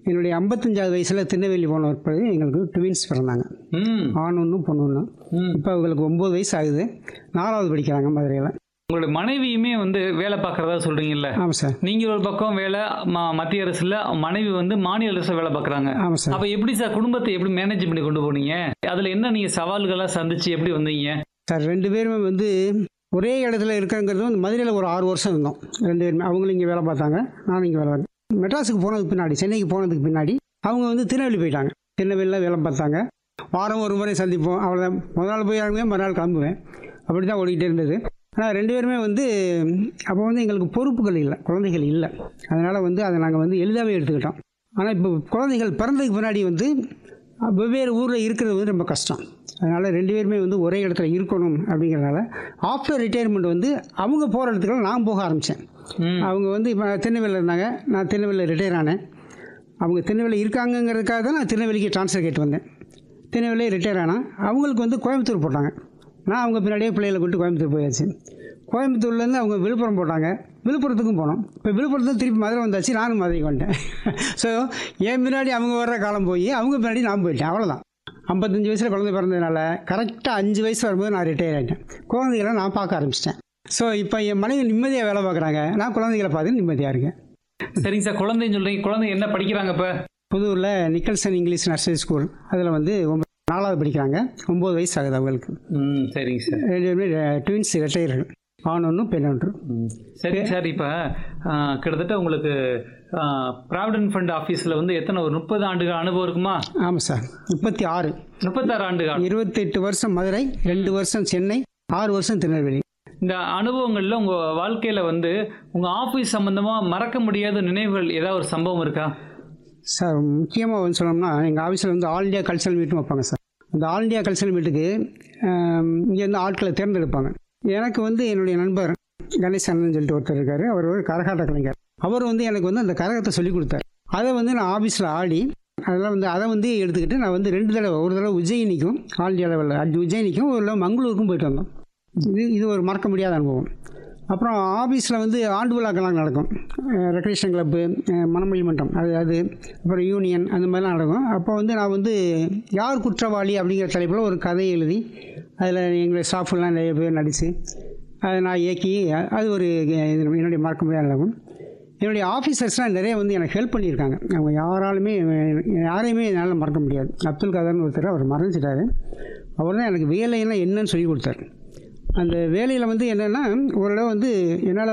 என்னுடைய ஐம்பத்தஞ்சாவது வயசில் திருநெல்வேலி போன பிறகு எங்களுக்கு ட்வின்ஸ் பிறந்தாங்க ம் ஆண் ஒன்று பொண்ணு ஒன்று ம். இப்போ அவங்களுக்கு ஒம்பது வயசு ஆகுது நாலாவது படிக்கிறாங்க மதுரையில் உங்களுடைய மனைவியுமே வந்து வேலை பார்க்கறதா சொல்றீங்கல்ல ஆமாம் சார் நீங்க ஒரு பக்கம் வேலை ம- மத்திய அரசுல மனைவி வந்து மாநில அரசு வேலை பார்க்கறாங்க ஆமாம் சார் அப்ப எப்படி சார் குடும்பத்தை எப்படி மேனேஜ் பண்ணி கொண்டு போனீங்க அதுல என்ன நீங்க சவால்களா சந்திச்சு எப்படி வந்தீங்க சார் ரெண்டு பேருமே வந்து ஒரே இடத்துல இருக்கிறங்கிறது வந்து மதுரையில் ஒரு ஆறு வருஷம் இருந்தோம் ரெண்டு பேருமே அவங்களும் இங்கே வேலை பார்த்தாங்க நானும் இங்கே வேலை பார்த்தேன் மெட்ராஸுக்கு போனதுக்கு பின்னாடி சென்னைக்கு போனதுக்கு பின்னாடி அவங்க வந்து திருநெல்வேலி போயிட்டாங்க திருநெல்வேலியில் வேலை பார்த்தாங்க வாரம் ஒரு முறை சந்திப்போம் அவ்வளோதான் முதல் நாள் போய் இறங்குவேன் மறுநாள் கிளம்புவேன் அப்படி தான் ஓடிக்கிட்டே இருந்தது ஆனால் ரெண்டு பேருமே வந்து அப்போ வந்து எங்களுக்கு பொறுப்புகள் இல்லை குழந்தைகள் இல்லை அதனால் வந்து அதை நாங்கள் வந்து எளிதாகவே எடுத்துக்கிட்டோம் ஆனால் இப்போ குழந்தைகள் பிறந்ததுக்கு பின்னாடி வந்து வெவ்வேறு ஊரில் இருக்கிறது வந்து ரொம்ப கஷ்டம் அதனால் ரெண்டு பேருமே வந்து ஒரே இடத்துல இருக்கணும் அப்படிங்கிறனால ஆஃப்டர் ரிட்டையர்மெண்ட் வந்து அவங்க போகிற இடத்துக்குலாம் நான் போக ஆரம்பித்தேன் ம். அவங்க வந்து இப்போ திருநெல்வேலியில் இருந்தாங்க நான் திருநெல்வேலியில் ரிட்டையர் ஆனேன் அவங்க திருநெல்வேலி இருக்காங்கங்கிறதுக்காக தான் நான் திருநெல்வேலிக்கு ட்ரான்ஸ்ஃபர் கேட்டு வந்தேன் திருநெல்வேலி ரிட்டையர் ஆனால் அவங்களுக்கு வந்து கோயம்புத்தூர் போட்டாங்க நான் அவங்க பின்னாடியே பிள்ளைகளை கூட்டு கோயம்புத்தூர் போயாச்சு கோயம்புத்தூர்லேருந்து அவங்க விழுப்புரம் போட்டாங்க விழுப்புரத்துக்கும் போனோம் இப்போ விழுப்புரத்தில் திருப்பி மதுரை வந்தாச்சு நானும் மதுரைக்கு வந்துட்டேன் ஸோ என் பின்னாடி அவங்க வர்ற காலம் போய் அவங்க பின்னாடி நான் போயிட்டேன் அவ்வளோதான் ஐம்பத்தஞ்சு வயசில் குழந்தை பிறந்ததுனால கரெக்டாக அஞ்சு வயசு வரும்போது நான் ரிட்டையர் ஆகிட்டேன் குழந்தைகளை நான் பார்க்க ஆரம்பிச்சிட்டேன் ஸோ இப்போ என் மனைவி நிம்மதியாக வேலை பார்க்குறாங்க நான் குழந்தைகளை பார்த்து நிம்மதியாக இருக்கேன் சரிங்க சார் குழந்தைன்னு சொல்றீங்க குழந்தை என்ன படிக்கிறாங்க இப்ப புதூரில் நிக்கல்சன் இங்கிலீஷ் நர்சரி ஸ்கூல் அதில் வந்து ஒன்பது நாலாவது படிக்கிறாங்க ஒம்பது வயசு ஆகுது அவங்களுக்கு ம் சரிங்க சார் ரெண்டு பேருமே ட்வின்ஸ் ரிட்டையர்கள் ஆண் ஒன்று பெண் ஒன்று ம். சரி சார் இப்போ கிட்டத்தட்ட உங்களுக்கு ப்ராவிடன்ட் ஃபண்ட் ஆஃபீஸில் வந்து எத்தனை ஒரு முப்பது ஆண்டுகள் அனுபவம் இருக்குமா ஆமாம் சார் முப்பத்தி ஆறு முப்பத்தாறு ஆண்டுகள் இருபத்தெட்டு வருஷம் மதுரை ரெண்டு வருஷம் சென்னை ஆறு வருஷம் திருநெல்வேலி இந்த அனுபவங்களில் உங்கள் வாழ்க்கையில் வந்து உங்கள் ஆஃபீஸ் சம்மந்தமாக மறக்க முடியாத நினைவுகள் ஏதாவது ஒரு சம்பவம் இருக்கா சார் முக்கியமாக வந்து சொல்லணும்னா எங்கள் ஆஃபீஸில் வந்து ஆல் இந்தியா கல்ச்சரல் மீட்டும் வைப்பாங்க சார் அந்த ஆல் இந்தியா கல்ச்சரல் மீட்டுக்கு இங்கேருந்து ஆட்களை தேர்ந்தெடுப்பாங்க எனக்கு வந்து என்னுடைய நண்பர் கணேசன் சொல்லிட்டு ஒருத்தர் இருக்கார் அவர் ஒரு கரகாட்ட கலைஞர் அவர் வந்து எனக்கு வந்து அந்த கரகத்தை சொல்லி கொடுத்தார் அதை வந்து நான் ஆஃபீஸில் ஆடி அதெல்லாம் வந்து அதை வந்து எடுத்துக்கிட்டு நான் வந்து ரெண்டு தடவை ஒரு தடவை உஜ்ஜயினிக்கும் ஆல் இந்தியா லெவலில் அஞ்சு உஜ்ஜயினிக்கும் ஒரு தடவை மங்களூருக்கும் போயிட்டு வந்தோம் இது இது ஒரு மறக்க முடியாத அனுபவம் அப்புறம் ஆஃபீஸில் வந்து ஆண்டு விழாக்கெல்லாம் நடக்கும் ரெக்ரேஷன் கிளப்பு மனமொழி மன்றம் அது அது அப்புறம் யூனியன் அந்த மாதிரிலாம் நடக்கும் அப்போ வந்து நான் வந்து யார் குற்றவாளி அப்படிங்கிற தலைப்பில் ஒரு கதையை எழுதி அதில் எங்களுடைய ஸ்டாஃப்லாம் நிறைய பேர் நடித்து அதை நான் இயக்கி அ- அது ஒரு அஹ், இது என்னுடைய மறக்க முடியாத அனுபவம் என்னுடைய ஆஃபீஸர்ஸ்லாம் நிறைய வந்து எனக்கு ஹெல்ப் பண்ணியிருக்காங்க அவங்க யாராலுமே அஹ், யாரையுமே என்னால் மறக்க முடியாது அப்துல் கதர்னு ஒருத்தர் அவர் மறைஞ்சிட்டாரு அவர் தான் எனக்கு வேலைன்னா என்னன்னு சொல்லி கொடுத்தாரு அந்த வேலையில் வந்து என்னென்னா ஓரளவு வந்து என்னால்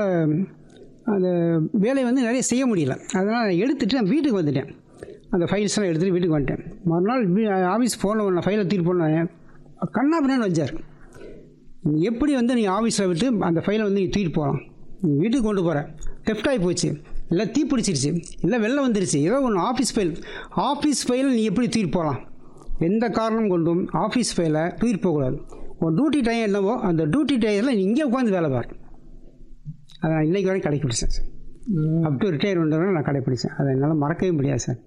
அந்த வேலையை வந்து நிறைய செய்ய முடியல அதனால் நான் எடுத்துகிட்டு நான் வீட்டுக்கு வந்துட்டேன் அந்த ஃபைல்ஸ்லாம் எடுத்துகிட்டு வீட்டுக்கு வந்துட்டேன் மறுநாள் வீ- ஆஃபீஸ் போன நான் ஃபைலை தீர்ப்பு போனேன் கண்ணா பின்னான்னு வச்சார் நீ எப்படி வந்து நீ ஆஃபீஸில் விட்டு அந்த ஃபைலை வந்து நீ தூக்கிட்டு போகலாம் நீ வீட்டுக்கு கொண்டு போகிற லெஃப்ட் ஆகி போச்சு இல்லை தீ பிடிச்சிருச்சு இல்லை வெளில வந்துருச்சு ஏதோ ஒன்று ஆஃபீஸ் ஃபைல் ஆஃபீஸ் ஃபைலை நீ எப்படி தூக்கிட்டு போகலாம் எந்த காரணம் கொண்டும் ஆஃபீஸ் ஃபைலை தூக்கிட்டு போகக்கூடாது உன் டியூட்டி டைம் என்னவோ அந்த டியூட்டி டயத்தில் நீ இங்கே உட்காந்து வேலை பாரு அதை நான் இன்றைக்கி வரைக்கும் கடைப்பிடிச்சேன் சார் அப் டு ரிட்டையர்மெண்ட் வரை நான் கடைப்பிடிச்சேன் அதை என்னால் மறக்கவே முடியாது சார்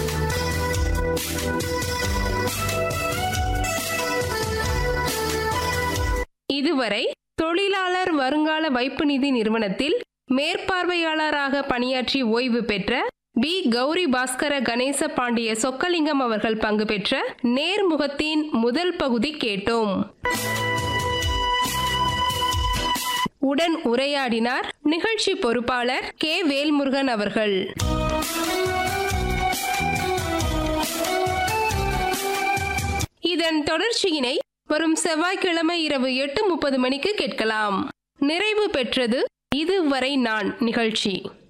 இதுவரை தொழிலாளர் வருங்கால வைப்பு நிதி நிறுவனத்தில் மேற்பார்வையாளராக பணியாற்றி ஓய்வு பெற்ற பி கௌரி பாஸ்கர கணேச பாண்டிய சொக்கலிங்கம் அவர்கள் பங்கு பெற்ற நேர்முகத்தின் முதல் பகுதி கேட்டோம் உடன் உரையாடினார் நிகழ்ச்சி பொறுப்பாளர் கே வேல்முருகன் அவர்கள் இதன் தொடர்ச்சியினை வரும் செவ்வாய்க்கிழமை இரவு எட்டு முப்பது மணிக்கு கேட்கலாம் நிறைவு பெற்றது இதுவரை நான் நிகழ்ச்சி